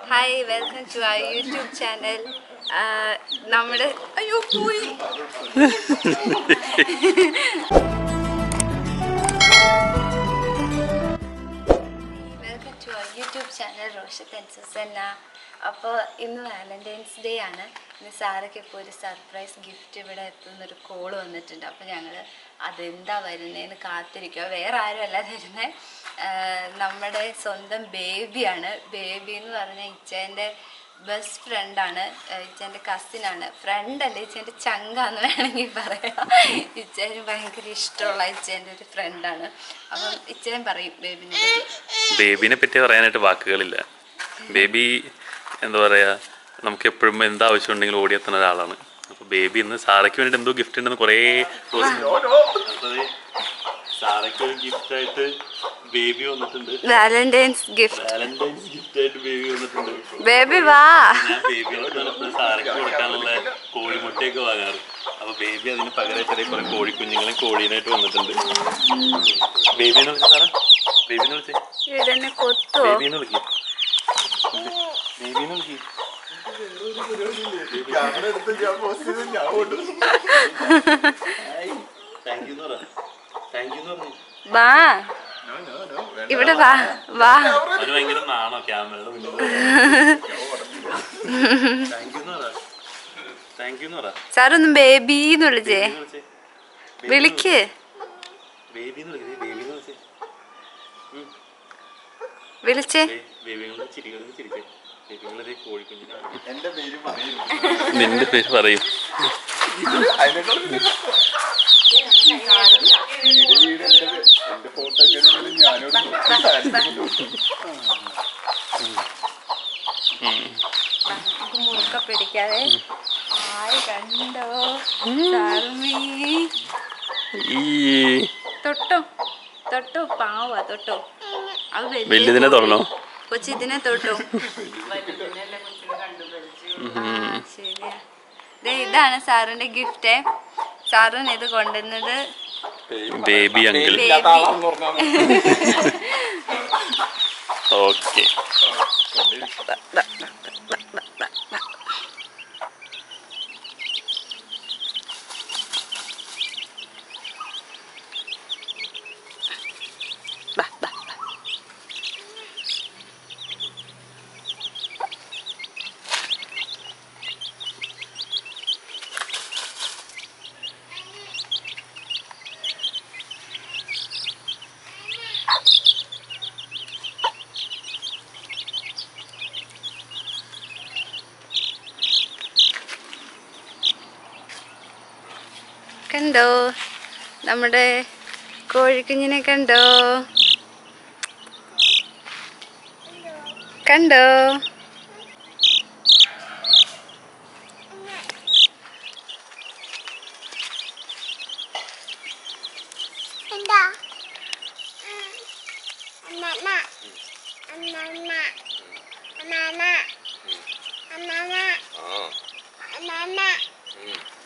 hi welcome to ആ YouTube channel നമ്മുടെ അയ്യോ പോയി വെൽക്കം ടു ആ YouTube channel Roshath and Susanna അപ്പോൾ ഇന്ന് വാലൻറ്റൈൻസ് ഡേ ആണ് ഇന്ന് സാറൊക്കെ ഇപ്പോൾ ഒരു സർപ്രൈസ് ഗിഫ്റ്റ് ഇവിടെ എത്തുന്നൊരു കോള് വന്നിട്ടുണ്ട് അപ്പോൾ ഞങ്ങൾ അതെന്താ വരുന്നതെന്ന് കാത്തിരിക്കുക വേറെ ആരും അല്ല തരുന്നത് നമ്മുടെ സ്വന്തം ബേബിയാണ് ബേബി എന്ന് പറഞ്ഞാൽ ഇച്ചേൻ്റെ ബെസ്റ്റ് ഫ്രണ്ടാണ് ഇച്ചേൻ്റെ കസിനാണ് ഫ്രണ്ട് അല്ല ഇച്ചേൻ്റെ ചങ്കാന്ന് വേണമെങ്കിൽ പറയാം ഇച്ചേന് ഭയങ്കര ഇഷ്ടമുള്ള ഇച്ചേൻ്റെ ഒരു ഫ്രണ്ടാണ് അപ്പം ഇച്ചേൻ പറയും ബേബിനെ പറ്റി ബേബിനെ പറ്റി പറയാനായിട്ട് വാക്കുകളില്ല ബേബി എന്താ പറയാ നമുക്ക് എപ്പോഴും എന്ത് ആവശ്യം ഉണ്ടെങ്കിലും ഓടിയെത്തുന്ന ഒരാളാണ് അപ്പൊ ബേബി ഇന്ന് സാറയ്ക്ക് വേണ്ടിട്ട് എന്തോ ഗിഫ്റ്റ് ഉണ്ടെന്ന് കുറേ സാറയ്ക്ക് ഒരു ഗിഫ്റ്റ് ആയിട്ട് ബേബി വന്നിട്ടുണ്ട് വാലന്റൈൻസ് ഗിഫ്റ്റ് വാലന്റൈൻസ് ഗിഫ്റ്റ് ആയിട്ട് ബേബി വന്നിട്ടുണ്ട് ബേബി വാ ഞാൻ ബേബിയോട് സാറയ്ക്ക് കൊടുക്കാനുള്ള കോഴിമുട്ടയൊക്കെ വാങ്ങാറ് അപ്പൊ ബേബി അതിന് പകരം ചെറിയ കുറെ കോഴിക്കുഞ്ഞുങ്ങളെ കോഴീനായിട്ട് വന്നിട്ടുണ്ട് ബേബിന്ന് വിളിച്ച സാറേ ബേബിന്ന് വിളിച്ചേ ഇതെന്നെ കൊത്തുവോ ബേബിന്ന് വിളിക്കും ബേബിന്ന് വിളിക്കും ക്യാമറ എടുത്ത് ഞാൻ പോസ്റ്റ് ചെയ്ത് ഞാൻ ഓടും താങ്ക് യു എന്ന് പറ താങ്ക് യു എന്ന് പറഞ്ഞു വാ ഇവിടെ വാ വാ അവന് ഭയങ്കര നാണോ ക്യാമറയുടെ മുന്നിൽ താങ്ക് യു എന്ന് പറ താങ്ക് യു എന്ന് പറ സാറൊന്നും ബേബീന്ന് വിളിച്ചേ ബേബിന്ന് വിളിച്ചേ വിളിക്ക് ബേബിന്ന് വിളിക്കേ ബേബിന്ന് വിളിച്ചേ വിളിച്ചേ ബേബികളെ ചിരികളെ ചിരിച്ചേ ബേബികളെ കോഴിക്കുഞ്ഞിനാണ് എന്റെ പേര് പറയും നിന്റെ പേര് പറയും അതിനേക്കാൾ വീട് വീട് എന്റെ എന്റെ ഫോട്ടോ ഒക്കെ ഞാനോട് നമുക്ക് മുറുക്ക പിടിക്കാതെ ആര് കണ്ടോ സാറുമീ ഈ തൊട്ടോ തൊട്ടോ പാവ തൊട്ടോ അത് വലിയ വലുതിനെ തൊടണോ കൊച്ചി ഇതിനെ തൊട്ടോ ആ, ശരിയാ ദേ ഇതാണ് സാറിന്റെ ഗിഫ്റ്റ് സാറിന് ഇത് കൊണ്ടുവന്നത് ബേബി അങ്കിൾ ബേബി ഓക്കെ കണ്ടോ നമ്മുടെ കോഴിക്കുഞ്ഞിനെ കണ്ടോ കണ്ടോ എന്താ അമ്മ അമ്മ അമ്മ അമ്മ അമ്മ അമ്മ